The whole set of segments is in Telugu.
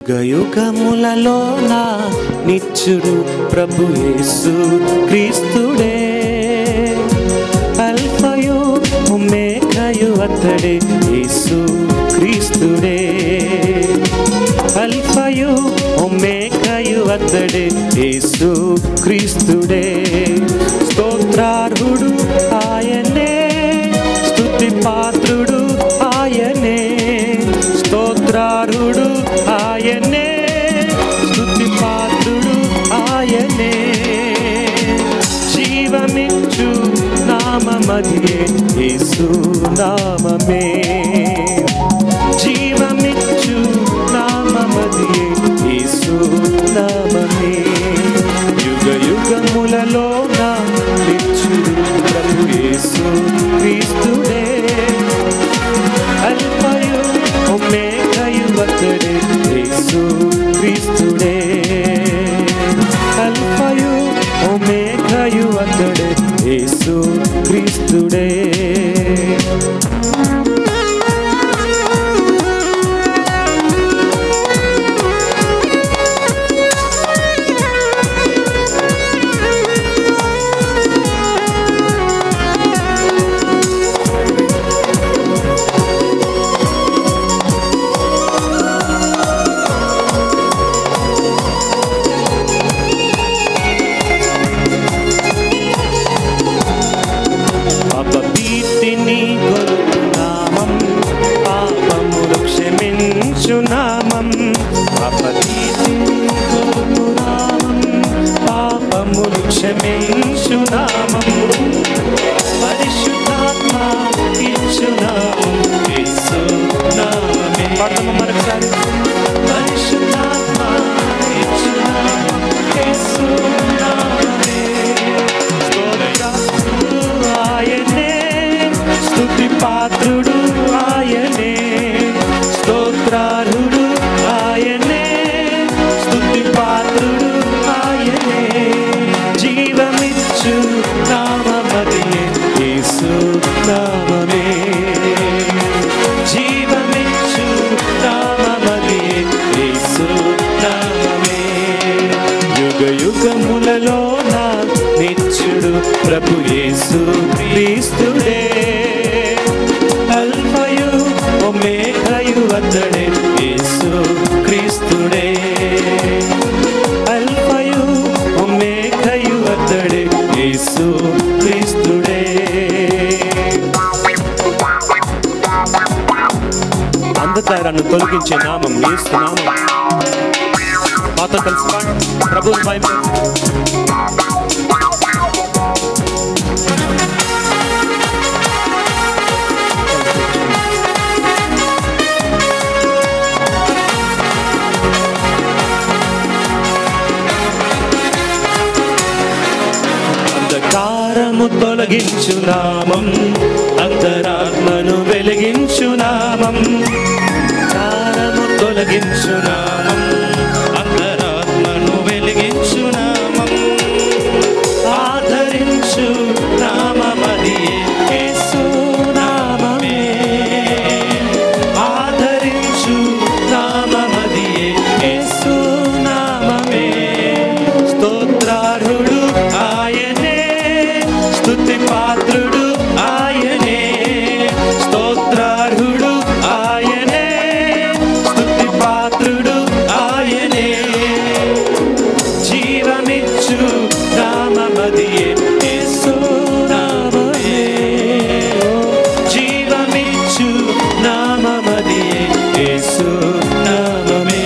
గయుగములలోన నిత్యుడు ప్రభు యేసు క్రీస్తుడే అల్ఫయు ఒమేఘయు అతడే యేసు క్రీస్తుడే అల్ఫయు ఒమేఘయు అతడే యేసు క్రీస్తుడే స్తోత్రార్హుడు ఆయనే స్తుతి పాత్రుడు ఆయనే స్తోత్రార్హుడు ఆయనే స్తుతి పాత్రుడు ఆయనే జీవమిచ్చు నామమదియే యేసు నామమే జీవమిచ్చు నామమదియే యేసు నామమే యుగ యుగములలో నా నిత్యుడు ప్రభు యేసు క్రీస్తుడే అల్ఫయు ఒమేఘయు అతడే యేసు క్రీస్తుడే అల్ఫయు ఒమేఘయు అతడే యేసు క్రీస్తుడే పాపభీతిని గొలుపు నామం పాపములు క్షమించు నామం పాపభీతిని గొలుపు నామం పాపములు క్షమించు నామం పరిశుద్ధాత్మ ఇచ్చు నామం యేసు నామమే పాడతామా మరొకసారి పరిశుద్ధాత్మ ఇచ్చు నామం యేసు నామమే స్తోత్రార్హుడు ఆయనే స్తుతి పాత్రుడు ఆయనే స్తోత్రార్హుడు ఆయనే స్తుతి పాత్రుడు ఆయనే జీవమిచ్చు నామమదియే యేసు నామమే జీవమిచ్చు నామమదియే యేసు నామమే యుగ యుగములలో నా నిత్యుడు ప్రభు యేసు క్రీస్తుడే అల్ఫయు ఒమేఘయు అతడే యేసు క్రీస్తుడే అల్ఫయు ఒమేఘయు అతడే యేసు క్రీస్తుడే అంధకారాన్ని తొలగించే నామం యేసు నామం మాతో కలిసి పాడు ప్రభు మహిమ అంధకారము తొలగించు నామం అంతరాత్మను వెలిగించు నామం అంధకారము తొలగించు నామం అంతరాత్మను వెలిగించు నామం ఆదరించు నామమదియే యేసు నామమే ఆదరించు నామమదియే యేసు నామమే స్తోత్రార్హుడు ఆయనే స్తుతి పాత్రుడు ఆయనే స్తోత్రార్హుడు ఆయనే స్తుతి పాత్రుడు ఆయనే జీవమిచ్చు నామమదియే యేసు నామమే జీవమిచ్చు నామమదియే యేసు నామమే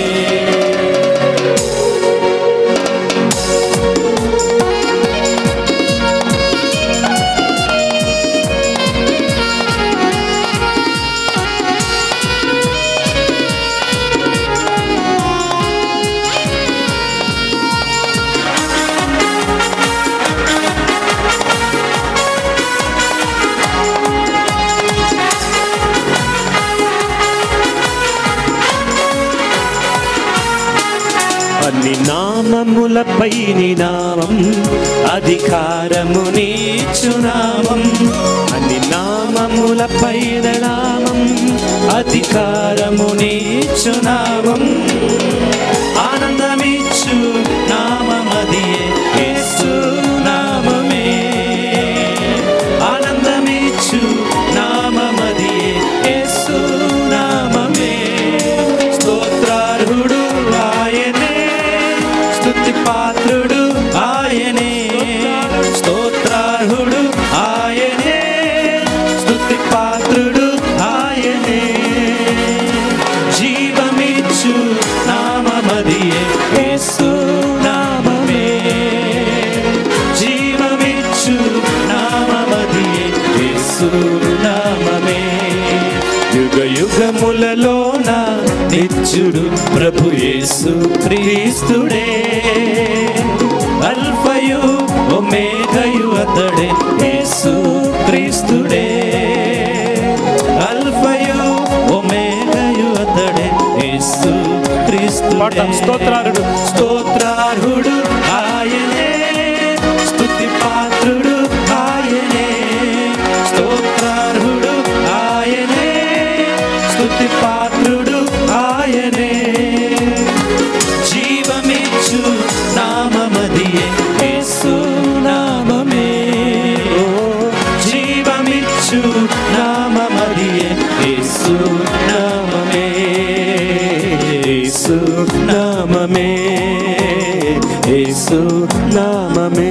అన్ని నామములపై నీ నామం అధికారము నీచు నామం అన్ని నామములపై నామం అధికారము నీచు నామం పూజ్యుడు ప్రభు యేసు క్రీస్తుడే అల్ఫయు ఒమేగయు అతడే యేసు క్రీస్తుడే అల్ఫయు ఒమేగయు అతడే యేసు క్రీస్తుడే పాడతాం. స్తోత్రార్హుడు. స్తోత్రార్హుడు ఆయనే స్తుతి పాత్రుడు ఆయనే స్తోత్రార్హుడు ఆయనే స్తుతి పాత్రుడు ఆయనే జీవమిచ్చు నామమదియే యేసు నామమే ఓ జీవమిచ్చు నామమదియే యేసు నామమే యేసు నామమే యేసు నామమే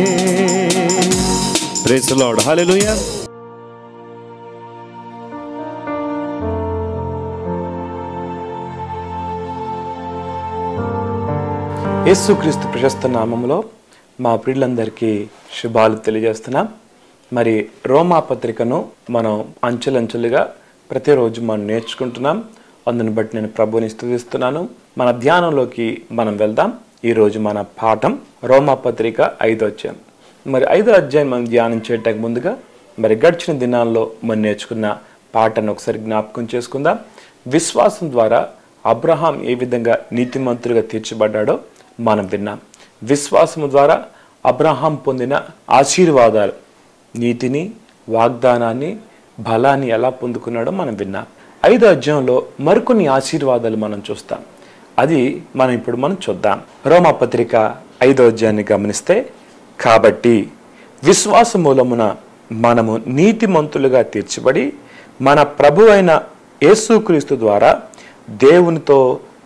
ప్రైజ్ లార్డ్ హల్లెలూయా యేసుక్రీస్తు ప్రశస్త నామంలో మా ప్రియులందరికీ శుభాలు తెలియజేస్తున్నాం మరి రోమా పత్రికను మనం అంచెలంచెలుగా ప్రతిరోజు మనం నేర్చుకుంటున్నాం అందుని బట్టి నేను ప్రభుని స్థుతిస్తున్నాను మన ధ్యానంలోకి మనం వెళ్దాం ఈరోజు మన పాఠం రోమా పత్రిక ఐదో అధ్యాయం మరి ఐదో అధ్యాయం మనం ధ్యానం చేయటానికి ముందుగా మరి గడిచిన దినాల్లో మనం నేర్చుకున్న పాటను ఒకసారి జ్ఞాపకం చేసుకుందాం విశ్వాసం ద్వారా అబ్రహాం ఏ విధంగా నీతిమంతులుగా తీర్చబడ్డాడో మనం విన్నాం విశ్వాసము ద్వారా అబ్రహాం పొందిన ఆశీర్వాదాలు నీతిని వాగ్దానాన్ని బలాన్ని ఎలా పొందుకున్నాడో మనం విన్నాం ఐదో అధ్యాయంలో మరికొన్ని ఆశీర్వాదాలు మనం చూస్తాం అది మనం ఇప్పుడు మనం చూద్దాం రోమా పత్రిక ఐదో అధ్యాయాన్ని గమనిస్తే కాబట్టి విశ్వాస మూలమున మనము నీతిమంతులుగా తీర్చబడి మన ప్రభు అయిన యేసుక్రీస్తు ద్వారా దేవునితో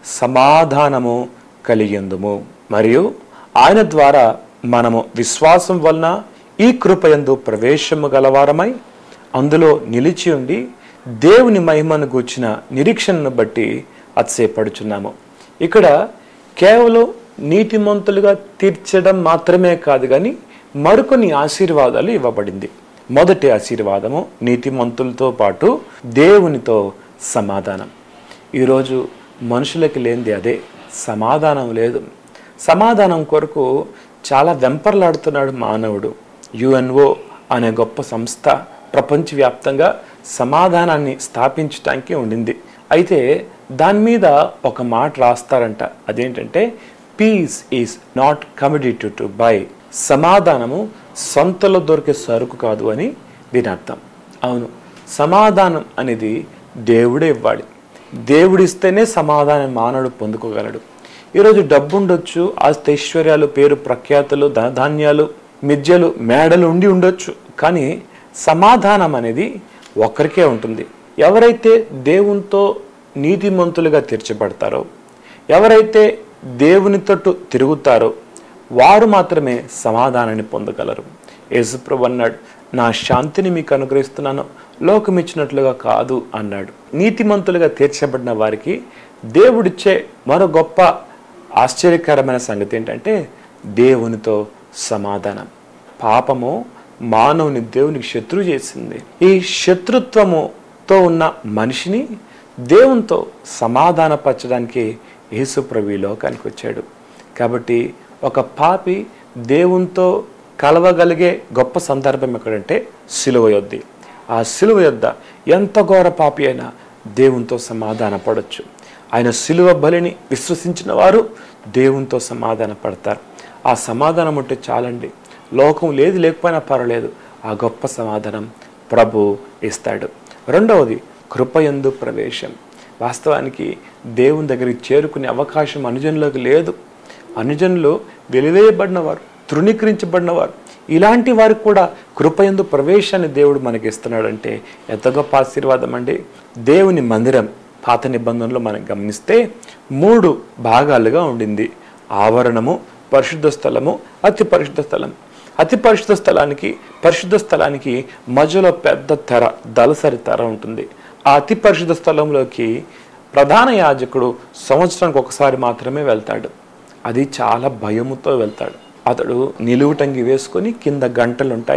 సమాధానము కలిగిందుము మరియు ఆయన ద్వారా మనము విశ్వాసం వలన ఈ కృపయందు ప్రవేశము గలవారమై అందులో నిలిచి ఉండి దేవుని మహిమను గూర్చిన నిరీక్షణను బట్టి అతిశయపడుచున్నాము ఇక్కడ కేవలం నీతిమంతులుగా తీర్చడం మాత్రమే కాదు కానీ మరికొన్ని ఆశీర్వాదాలు ఇవ్వబడింది మొదటి ఆశీర్వాదము నీతిమంతులతో పాటు దేవునితో సమాధానం ఈరోజు మనుషులకి లేనిది అదే సమాధానం లేదు సమాధానం కొరకు చాలా వెంపర్లాడుతున్నాడు మానవుడు యుఎన్ఓ అనే గొప్ప సంస్థ ప్రపంచవ్యాప్తంగా సమాధానాన్ని స్థాపించటానికి ఉండింది అయితే దాని మీద ఒక మాట రాస్తారంట అదేంటంటే peace is not commodity to buy సమాధానము సొంతలో దొరికే సరుకు కాదు అని దీని అర్థం అవును సమాధానం అనేది దేవుడే ఇవ్వాలి దేవుడిస్తేనే సమాధానం మానవుడు పొందుకోగలడు ఈరోజు డబ్బు ఉండొచ్చు ఆస్తి ఐశ్వర్యాలు పేరు ప్రఖ్యాతులు ధనధాన్యాలు మిద్యలు మేడలు ఉండి ఉండొచ్చు కానీ సమాధానం అనేది ఒక్కరికే ఉంటుంది ఎవరైతే దేవునితో నీతిమంతులుగా తీర్చబడతారో ఎవరైతే దేవుని తట్టు తిరుగుతారో వారు మాత్రమే సమాధానాన్ని పొందగలరు యేసుప్రభు అన్నాడు నా శాంతిని మీకు అనుగ్రహిస్తున్నాను లోకం ఇచ్చినట్లుగా కాదు అన్నాడు నీతిమంతులుగా తీర్చబడిన వారికి దేవుడిచ్చే మరో గొప్ప ఆశ్చర్యకరమైన సంగతి ఏంటంటే దేవునితో సమాధానం పాపము మానవుని దేవునికి శత్రువు చేసింది ఈ శత్రుత్వముతో ఉన్న మనిషిని దేవునితో సమాధానపరచడానికి యేసుప్రభు ఈ లోకానికి వచ్చాడు కాబట్టి ఒక పాపి దేవునితో కలవగలిగే గొప్ప సందర్భం ఎక్కడంటే సిలువ యొద్ది ఆ సిలువ యొద్ద ఎంత ఘోర పాపి అయినా దేవునితో సమాధాన పడవచ్చు ఆయన సిలువ బలిని విశ్వసించిన వారు దేవునితో సమాధాన పడతారు ఆ సమాధానం ఉంటే చాలండి లోకం లేదు లేకపోయినా పర్వాలేదు ఆ గొప్ప సమాధానం ప్రభు ఇస్తాడు రెండవది కృపయందు ప్రవేశం వాస్తవానికి దేవుని దగ్గరికి చేరుకునే అవకాశం అనుజనులకు లేదు అనుజనులు వెలివేయబడిన వారు తృణీకరించబడిన వారు ఇలాంటి వారికి కూడా కృపయందు ప్రవేశాన్ని దేవుడు మనకి ఇస్తున్నాడంటే ఎంత గొప్ప ఆశీర్వాదం అండి దేవుని మందిరం పాత నిబంధనలో మనం గమనిస్తే మూడు భాగాలుగా ఉండింది ఆవరణము పరిశుద్ధ స్థలము అతి పరిశుద్ధ స్థలం అతి పరిశుద్ధ స్థలానికి పరిశుద్ధ స్థలానికి మధ్యలో పెద్ద తెర దళసరి తెర ఉంటుంది ఆ అతి పరిశుద్ధ స్థలంలోకి ప్రధాన యాజకుడు సంవత్సరానికి ఒకసారి మాత్రమే వెళ్తాడు అది చాలా భయముతో వెళ్తాడు అతడు నిలువుటంగి వేసుకొని కింద గంటలు ఉంటాయి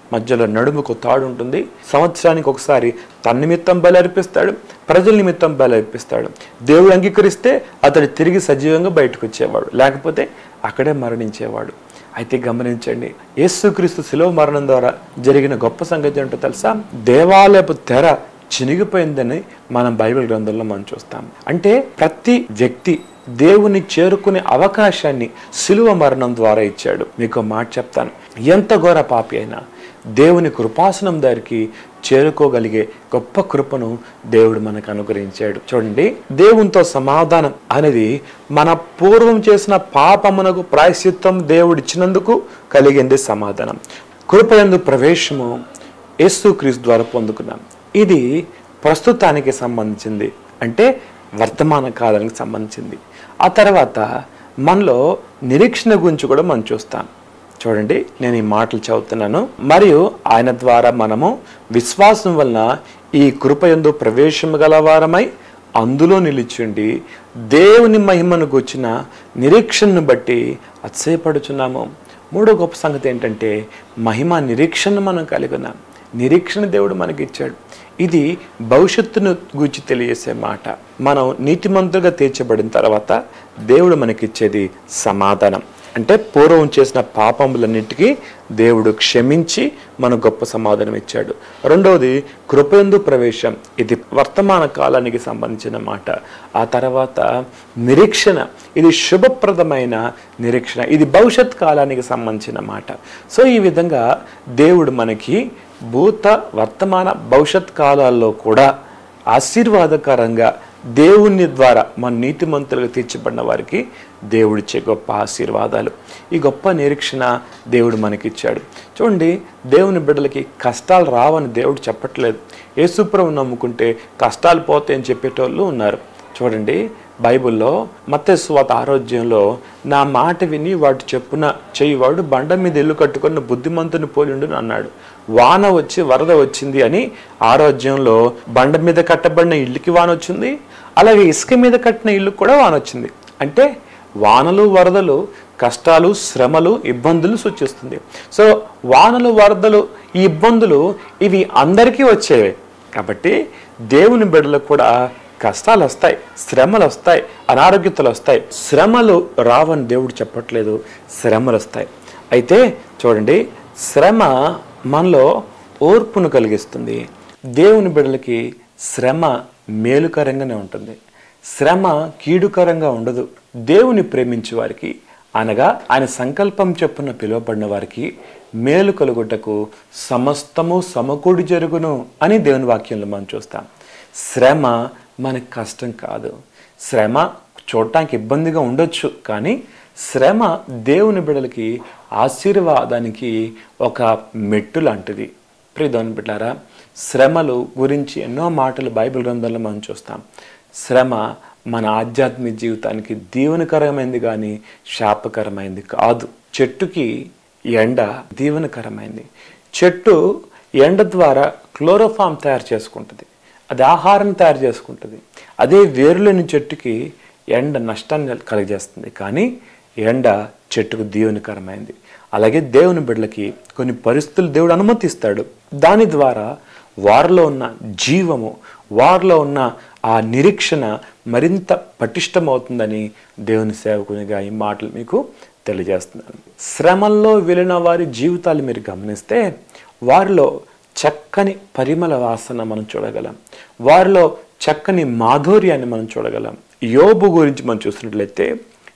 మధ్యలో నడుముకు తాడు ఉంటుంది సంవత్సరానికి ఒకసారి తన నిమిత్తం బలి అర్పిస్తాడు ప్రజల నిమిత్తం బలి అర్పిస్తాడు దేవుడు అంగీకరిస్తే అతడు తిరిగి సజీవంగా బయటకు వచ్చేవాడు లేకపోతే అక్కడే మరణించేవాడు అయితే గమనించండి యేసుక్రీస్తు శిలువ మరణం ద్వారా జరిగిన గొప్ప సంగతి ఏంటో తెలుసా దేవాలయపు తెర చినిగిపోయిందని మనం బైబిల్ గ్రంథంలో మనం చూస్తాం అంటే ప్రతి వ్యక్తి దేవుని చేరుకునే అవకాశాన్ని శిలువ మరణం ద్వారా ఇచ్చాడు మీకు ఒక మాట చెప్తాను ఎంత ఘోర పాపి అయినా దేవుని కృపాసనం దగ్గరికి చేరుకోగలిగే గొప్ప కృపను దేవుడు మనకు అనుగ్రహించాడు చూడండి దేవునితో సమాధానం అనేది మన పూర్వం చేసిన పాపమునకు ప్రాయశ్చిత్తం దేవుడు ఇచ్చినందుకు కలిగింది సమాధానం కృపయందు ప్రవేశము యేసుక్రీస్తు ద్వారా పొందుకున్నాం ఇది ప్రస్తుతానికి సంబంధించింది అంటే వర్తమాన కాలానికి సంబంధించింది ఆ తర్వాత మనలో నిరీక్షణ గురించి కూడా మనం చూస్తాం చూడండి నేను ఈ మాటలు చదువుతున్నాను మరియు ఆయన ద్వారా మనము విశ్వాసం వలన ఈ కృపయందు ప్రవేశము గలవారమై అందులో నిలిచిండి దేవుని మహిమను గుచ్చిన నిరీక్షణను బట్టి అతిశయపడుచున్నాము మూడో గొప్ప సంగతి ఏంటంటే మహిమ నిరీక్షణ మనం కలిగి ఉన్నాం నిరీక్షణ దేవుడు మనకి ఇచ్చాడు ఇది భవిష్యత్తును గురించి తెలియజేసే మాట మనం నీతిమంతులుగా తీర్చబడిన తర్వాత దేవుడు మనకిచ్చేది సమాధానం అంటే పూర్వం చేసిన పాపములన్నిటికీ దేవుడు క్షమించి మన గొప్ప సమాధానం ఇచ్చాడు రెండవది కృపయందు ప్రవేశం ఇది వర్తమాన కాలానికి సంబంధించిన మాట ఆ తర్వాత నిరీక్షణ ఇది శుభప్రదమైన నిరీక్షణ ఇది భవిష్యత్ కాలానికి సంబంధించిన మాట సో ఈ విధంగా దేవుడు మనకి భూత వర్తమాన భవిష్యత్ కాలాల్లో కూడా ఆశీర్వాదకరంగా దేవుని ద్వారా మన నీతిమంతులుగా తీర్చబడిన వారికి దేవుడిచ్చే గొప్ప ఆశీర్వాదాలు ఈ గొప్ప నిరీక్షణ దేవుడు మనకిచ్చాడు చూడండి దేవుని బిడ్డలకి కష్టాలు రావని దేవుడు చెప్పట్లేదు యేసుప్రభు నమ్ముకుంటే కష్టాలు పోతాయని చెప్పేటోళ్ళు ఉన్నారు చూడండి బైబిల్లో మత్స్వాత ఆరోగ్యంలో నా మాట విని వాటి చెప్పున చెయ్యివాడు బండ మీద ఇల్లు కట్టుకున్న బుద్ధిమంతుని పోలిండు అన్నాడు వాన వచ్చి వరద వచ్చింది అని ఆరోగ్యంలో బండ మీద కట్టబడిన ఇల్లుకి వాన వచ్చింది అలాగే ఇసుక మీద కట్టిన ఇల్లు కూడా వాన వచ్చింది అంటే వానలు వరదలు కష్టాలు శ్రమలు ఇబ్బందులు సూచిస్తుంది సో వానలు వరదలు ఈ ఇబ్బందులు ఇవి అందరికీ వచ్చేవే కాబట్టి దేవుని బిడ్డలకు కూడా కష్టాలు వస్తాయి శ్రమలు వస్తాయి అనారోగ్యతలు వస్తాయి శ్రమలు రావని దేవుడు చెప్పట్లేదు శ్రమలు వస్తాయి అయితే చూడండి శ్రమ మనలో ఓర్పును కలిగిస్తుంది దేవుని బిడ్డలకి శ్రమ మేలుకరంగానే ఉంటుంది శ్రమ కీడుకరంగా ఉండదు దేవుని ప్రేమించే వారికి అనగా ఆయన సంకల్పం చెప్పున పిలువబడిన వారికి మేలు కలుగుటకు సమస్తము సమకూడి జరుగును అని దేవుని వాక్యంలో మనం చూస్తాం శ్రమ మనకు కష్టం కాదు శ్రమ చూడటానికి ఇబ్బందిగా ఉండొచ్చు కానీ శ్రమ దేవుని బిడలకి ఆశీర్వాదానికి ఒక మెట్టు లాంటిది ప్రియదోని బిడ్డారా శ్రమలు గురించి ఎన్నో మాటలు బైబిల్ గ్రంథంలో మనం చూస్తాం శ్రమ మన ఆధ్యాత్మిక జీవితానికి దీవెనకరమైంది కానీ శాపకరమైంది కాదు చెట్టుకి ఎండ దీవెనకరమైంది చెట్టు ఎండ ద్వారా క్లోరోఫామ్ తయారు చేసుకుంటుంది అది ఆహారం తయారు చేసుకుంటుంది అదే వేరులేని చెట్టుకి ఎండ నష్టాన్ని కలిగజేస్తుంది కానీ ఎండ చెట్టుకు దీవెనకరమైంది అలాగే దేవుని బిడ్డలకి కొన్ని పరిస్థితులు దేవుడు అనుమతిస్తాడు దాని ద్వారా వారిలో ఉన్న జీవము వారిలో ఉన్న ఆ నిరీక్షణ మరింత పటిష్టమవుతుందని దేవుని సేవకునిగా ఈ మాటలు మీకు తెలియజేస్తున్నాను శ్రమల్లో వెళ్ళిన వారి జీవితాలు మీరు గమనిస్తే వారిలో చక్కని పరిమళ వాసన మనం చూడగలం వారిలో చక్కని మాధుర్యాన్ని మనం చూడగలం యోబు గురించి మనం చూసినట్లయితే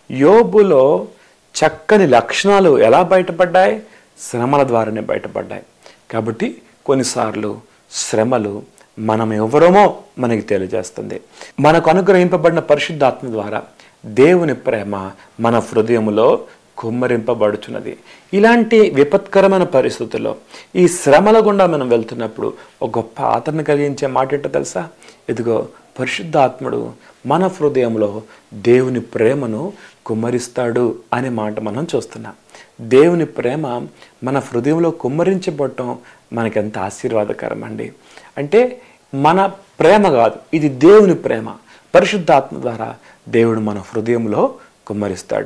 యోబులో చక్కని లక్షణాలు ఎలా బయటపడ్డాయి శ్రమల ద్వారానే బయటపడ్డాయి కాబట్టి కొన్నిసార్లు శ్రమలు మనం ఎవరమో మనకి తెలియజేస్తుంది మనకు అనుగ్రహింపబడిన పరిశుద్ధాత్మ ద్వారా దేవుని ప్రేమ మన హృదయములో కుమ్మరింపబడుచున్నది ఇలాంటి విపత్కరమైన పరిస్థితుల్లో ఈ శ్రమల గుండా మనం వెళ్తున్నప్పుడు ఒక గొప్ప ఆదరణ కలిగించే మాట ఏంటో తెలుసా ఇదిగో పరిశుద్ధాత్ముడు మన హృదయంలో దేవుని ప్రేమను కుమ్మరిస్తాడు అనే మాట మనం చూస్తున్నాం దేవుని ప్రేమ మన హృదయంలో కుమ్మరించబడటం మనకెంత ఆశీర్వాదకరం అండి అంటే మన ప్రేమ కాదు ఇది దేవుని ప్రేమ పరిశుద్ధాత్మ ద్వారా దేవుడు మన హృదయంలో కుమ్మరిస్తాడు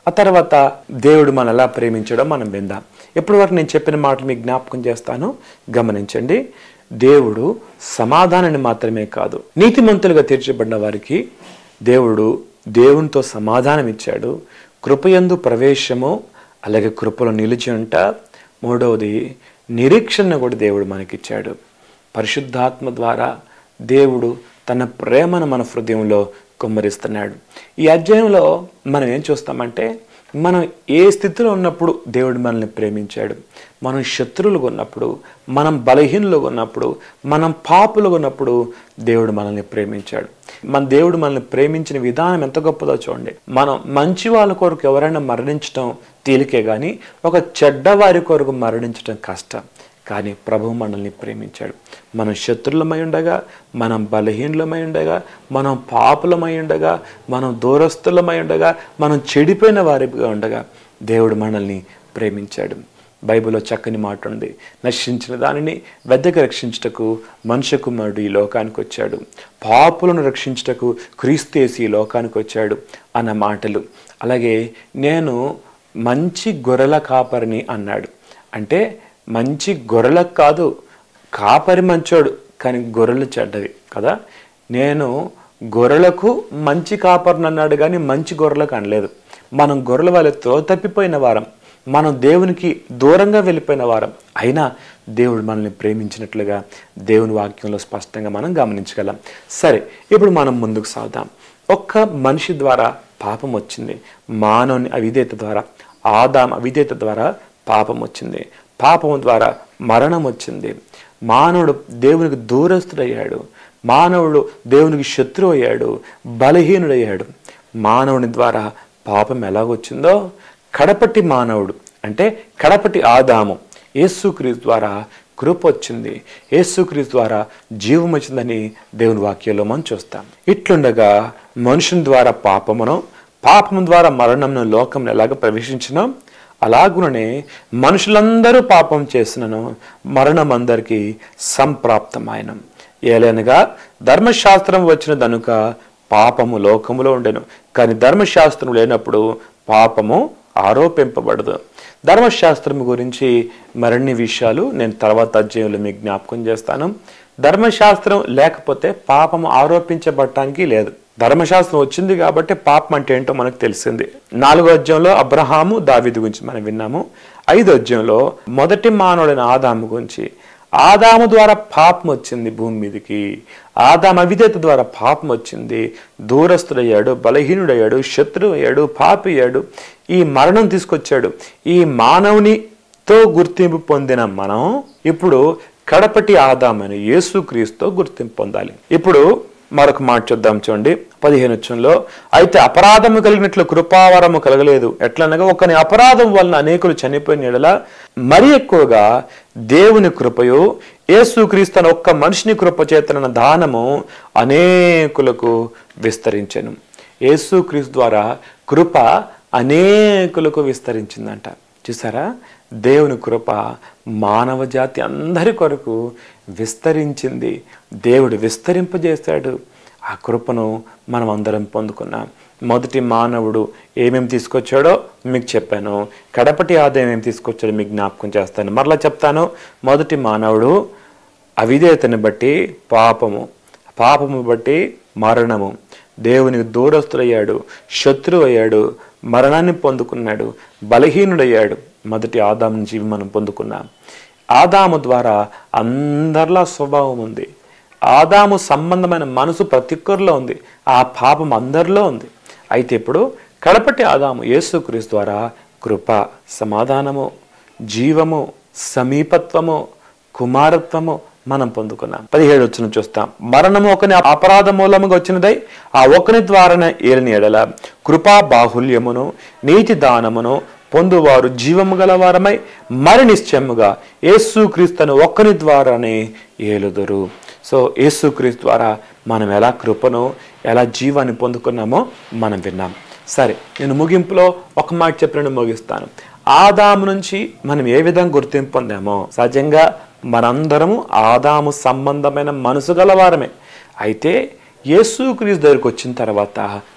ఆ తర్వాత దేవుడు మనం ఎలా ప్రేమించడో మనం విందాం ఇప్పటి వరకు నేను చెప్పిన మాటలు మీకు జ్ఞాపకం చేస్తాను గమనించండి దేవుడు సమాధానాన్ని మాత్రమే కాదు నీతిమంతులుగా తీర్చబడిన వారికి దేవుడు దేవునితో సమాధానం ఇచ్చాడు కృపయందు ప్రవేశము అలాగే కృపలో నిలిచి ఉంట మూడవది నిరీక్షణ కూడా దేవుడు మనకిచ్చాడు పరిశుద్ధాత్మ ద్వారా దేవుడు తన ప్రేమను మన హృదయంలో కుమ్మరిస్తున్నాడు ఈ అధ్యాయంలో మనం ఏం చూస్తామంటే మనం ఏ స్థితిలో ఉన్నప్పుడు దేవుడు మనల్ని ప్రేమించాడు మనం శత్రువులుగా ఉన్నప్పుడు మనం బలహీనులుగా ఉన్నప్పుడు మనం పాపులుగా ఉన్నప్పుడు దేవుడు మనల్ని ప్రేమించాడు మన దేవుడు మనల్ని ప్రేమించిన విధానం ఎంత గొప్పదో చూడండి మనం మంచి వాళ్ళ కొరకు ఎవరైనా మరణించడం తేలికే కానీ ఒక చెడ్డవారి కొరకు మరణించడం కష్టం కానీ ప్రభు మనల్ని ప్రేమించాడు మనం శత్రులమై ఉండగా మనం బలహీనులమై ఉండగా మనం పాపులమై ఉండగా మనం దూరస్తులమై ఉండగా మనం చెడిపోయిన వారిగా ఉండగా దేవుడు మనల్ని ప్రేమించాడు బైబిల్లో చక్కని మాట ఉంది నశించిన దానిని వెద్దకు రక్షించుటకు మనుష్య కుమారుడు ఈ లోకానికి వచ్చాడు పాపులను రక్షించుటకు క్రీస్తేసి ఈ లోకానికి వచ్చాడు అన్న మాటలు అలాగే నేను మంచి గొర్రెల కాపరిని అన్నాడు అంటే మంచి గొర్రెలకు కాదు కాపరి మంచోడు కానీ గొర్రెలు చెడ్డవి కదా నేను గొర్రెలకు మంచి కాపరిని అన్నాడు కానీ మంచి గొర్రెలకు అనలేదు మనం గొర్రెల వాళ్ళతో తప్పిపోయిన వారం మనం దేవునికి దూరంగా వెళ్ళిపోయిన వారం అయినా దేవుడు మనల్ని ప్రేమించినట్లుగా దేవుని వాక్యంలో స్పష్టంగా మనం గమనించగలం సరే ఇప్పుడు మనం ముందుకు సాగుదాం ఒక్క మనిషి ద్వారా పాపం వచ్చింది మానవుని అవిధేత ద్వారా ఆదాం అవిధేత ద్వారా పాపం వచ్చింది పాపం ద్వారా మరణం వచ్చింది మానవుడు దేవునికి దూరస్తుడయ్యాడు మానవుడు దేవునికి శత్రువు అయ్యాడు బలహీనుడయ్యాడు మానవుని ద్వారా పాపం ఎలాగొచ్చిందో కడపటి మానవుడు అంటే కడపటి ఆదాము యేసుక్రీస్తు ద్వారా కృప వచ్చింది యేసుక్రీస్తు ద్వారా జీవం వచ్చిందని దేవుని వాక్యంలో మనం చూస్తాం ఇట్లుండగా మనుషుని ద్వారా పాపమును పాపం ద్వారా మరణంను లోకం ఎలాగ ప్రవేశించినో అలాగుననే మనుషులందరూ పాపం చేసినను మరణం అందరికీ సంప్రాప్తమైన ఏలైనగా ధర్మశాస్త్రం వచ్చిన దనుక పాపము లోకములో ఉండెను కానీ ధర్మశాస్త్రం లేనప్పుడు పాపము ఆరోపింపబడదు ధర్మశాస్త్రం గురించి మరిన్ని విషయాలు నేను తర్వాత అధ్యాయంలో మీకు జ్ఞాపకం చేస్తాను ధర్మశాస్త్రం లేకపోతే పాపము ఆరోపించబడటానికి లేదు ధర్మశాస్త్రం వచ్చింది కాబట్టి పాపం అంటే ఏంటో మనకు తెలిసింది నాలుగో అధ్యాయంలో అబ్రహాము దావిది గురించి మనం విన్నాము ఐదో అధ్యాయంలో మొదటి మానవుడైన ఆదాము గురించి ఆదాము ద్వారా పాపం వచ్చింది భూమి మీదకి ఆదాము అవిధేత ద్వారా పాపం వచ్చింది దూరస్తుడయ్యాడు బలహీనుడయ్యాడు శత్రువు అయ్యాడు పాపి అయ్యాడు ఈ మరణం తీసుకొచ్చాడు ఈ మానవునితో గుర్తింపు పొందిన మనం ఇప్పుడు కడపటి ఆదామని యేసుక్రీస్తుతో గుర్తింపు పొందాలి ఇప్పుడు మరొక మాట చూద్దాం చూడండి పదిహేను వచ్చంలో అయితే అపరాధము కలిగినట్లు కృపావరము కలగలేదు ఎట్లనగా ఒకని అపరాధం వలన అనేకులు చనిపోయిన ఎడల మరి ఎక్కువగా దేవుని కృపయు యేసుక్రీస్తు అనే ఒక్క మనిషిని కృప చేతన దానము అనేకులకు విస్తరించెను యేసుక్రీస్తు ద్వారా కృప అనేకులకు విస్తరించిందంట చూసారా దేవుని కృప మానవ జాతి అందరి కొరకు విస్తరించింది దేవుడు విస్తరింపజేశాడు ఆ కృపను మనం అందరం పొందుకున్నాం మొదటి మానవుడు ఏమేమి తీసుకొచ్చాడో మీకు చెప్పాను కడపటి ఆదాయం ఏం తీసుకొచ్చాడో మీకు జ్ఞాపకం చేస్తాను మరలా చెప్తాను మొదటి మానవుడు అవిధేయతని బట్టి పాపము పాపము బట్టి మరణము దేవునికి దూరస్తుడయ్యాడు శత్రువు అయ్యాడు మరణాన్ని పొందుకున్నాడు బలహీనుడయ్యాడు మొదటి ఆదాం నుంచి మనం పొందుకున్నాం ఆదాము ద్వారా అందరిలా స్వభావం ఉంది ఆదాము సంబంధమైన మనసు ప్రతి ఒక్కరిలో ఉంది ఆ పాపం అందరిలో ఉంది అయితే ఇప్పుడు కడపటి ఆదాము యేసుక్రీస్తు ద్వారా కృప సమాధానము జీవము సమీపత్వము కుమారత్వము మనం పొందుకున్నాం పదిహేడు వచ్చిన చూస్తాం మరణము ఒకని అపరాధ మూలముగా వచ్చినదై ఆ ఒకని ద్వారానే ఏలిని ఎడల కృపా బాహుల్యమును నీతి దానమును పొందువారు జీవము గలవారమై మరి నిశ్చయముగా యేసుక్రీస్తును ఒక్కని ద్వారానే ఏలుదురు సో యేసుక్రీస్తు ద్వారా మనం ఎలా కృపను ఎలా జీవాన్ని పొందుకున్నామో మనం విన్నాం సరే నేను ముగింపులో ఒక మాట చెప్పిన ముగిస్తాను ఆదాము నుంచి మనం ఏ విధంగా గుర్తింపు పొందామో సహజంగా మనందరము ఆదాము సంబంధమైన మనసు గలవారమే అయితే యేసుక్రీస్తు దగ్గరికి వచ్చిన తర్వాత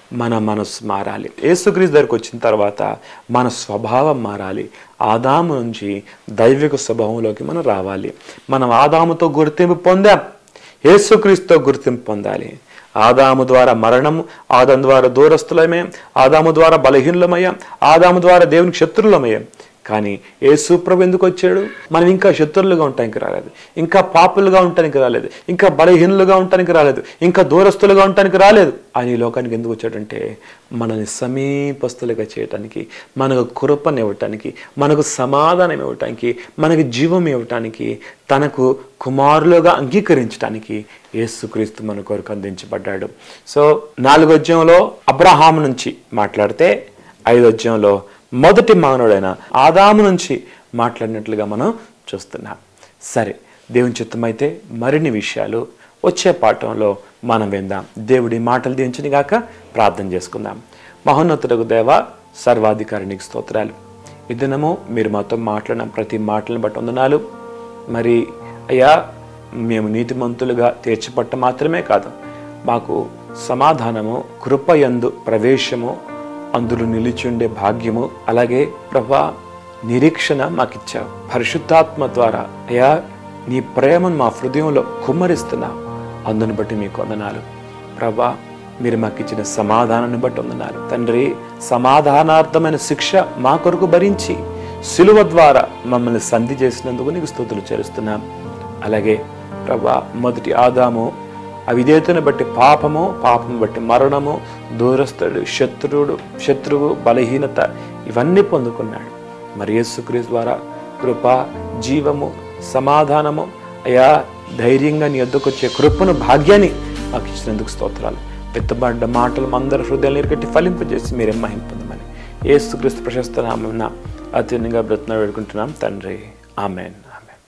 మన మనసు మారాలి యేసుక్రీస్తు దగ్గరికి వచ్చిన తర్వాత మన స్వభావం మారాలి ఆదాము నుంచి దైవిక స్వభావంలోకి మనం రావాలి మనం ఆదాముతో గుర్తింపు పొందాం యేసుక్రీస్తుతో గుర్తింపు పొందాలి ఆదాము ద్వారా మరణము ఆదాము ద్వారా దూరస్తులమయ్యాం ఆదాము ద్వారా బలహీనులమయ్యాం ఆదాము ద్వారా దేవునికి శత్రువులమయ్యాం కానీ ఏ సూప్రభు ఎందుకు వచ్చాడు మనం ఇంకా శత్రువులుగా ఉండటానికి రాలేదు ఇంకా పాపులుగా ఉండటానికి రాలేదు ఇంకా బలహీనులుగా ఉండటానికి రాలేదు ఇంకా దూరస్తులుగా ఉండటానికి రాలేదు ఆయన ఈ లోకానికి ఎందుకు వచ్చాడంటే మనల్ని సమీపస్తులుగా చేయటానికి మనకు కృపను ఇవ్వటానికి మనకు సమాధానం ఇవ్వటానికి మనకు జీవం ఇవ్వటానికి తనకు కుమారులుగా అంగీకరించడానికి యేసుక్రీస్తు మన కొరకు అందించబడ్డాడు సో నాలుగో అధ్యాయంలో అబ్రహాం నుంచి మాట్లాడితే ఐదో అధ్యాయంలో మొదటి మానవుడైన ఆదాము నుంచి మాట్లాడినట్లుగా మనం చూస్తున్నాం సరే దేవుని చిత్తమైతే మరిన్ని విషయాలు వచ్చే పాఠంలో మనం విందాం దేవుడి మాటలు దించని గాక ప్రార్థన చేసుకుందాం మహోన్నతులకు దేవ సర్వాధికారికి స్తోత్రాలు ఈ దినము మీరు మాతో మాట్లాడిన ప్రతి మాటలను బట్టి వందనాలు మరి అయ్యా మేము నీతిమంతులుగా తీర్చిపట్ట మాత్రమే కాదు మాకు సమాధానము కృపయందు ప్రవేశము అందులో నిలిచి ఉండే భాగ్యము అలాగే ప్రభా నిరీక్షణ మాకిచ్చావు పరిశుద్ధాత్మ ద్వారా అయ్యా నీ ప్రేమను మా హృదయంలో కుమ్మరిస్తున్నావు అందుని బట్టి మీకు వందనాలు ప్రభా మీరు మాకు ఇచ్చిన సమాధానాన్ని బట్టి వందనాలు తండ్రి సమాధానార్థమైన శిక్ష మా కొరకు భరించి సిలువ ద్వారా మమ్మల్ని సంధి చేసినందుకు నీకు స్తుతులు చేరుస్తున్నాం అలాగే ప్రభా మొదటి ఆదాము అవిధేతను బట్టి పాపము పాపము బట్టి మరణము దూరస్తుడు శత్రువుడు శత్రువు బలహీనత ఇవన్నీ పొందుకున్నాడు మరి యేసుక్రీస్తు ద్వారా కృప జీవము సమాధానము అయా ధైర్యంగా నీ ఎద్దుకు వచ్చే కృపను భాగ్యాన్ని మాకు ఇచ్చినందుకు స్తోత్రాలు పెద్దబడ్డ మాటలు అందరి హృదయాలు ఎరగట్టి ఫలింపజేసి మీరే మహిం పొందమని యేసుక్రీస్తు ప్రశస్త నామం అత్యున్నగా బ్రతన వేడుకుంటున్నాం తండ్రి ఆమెన్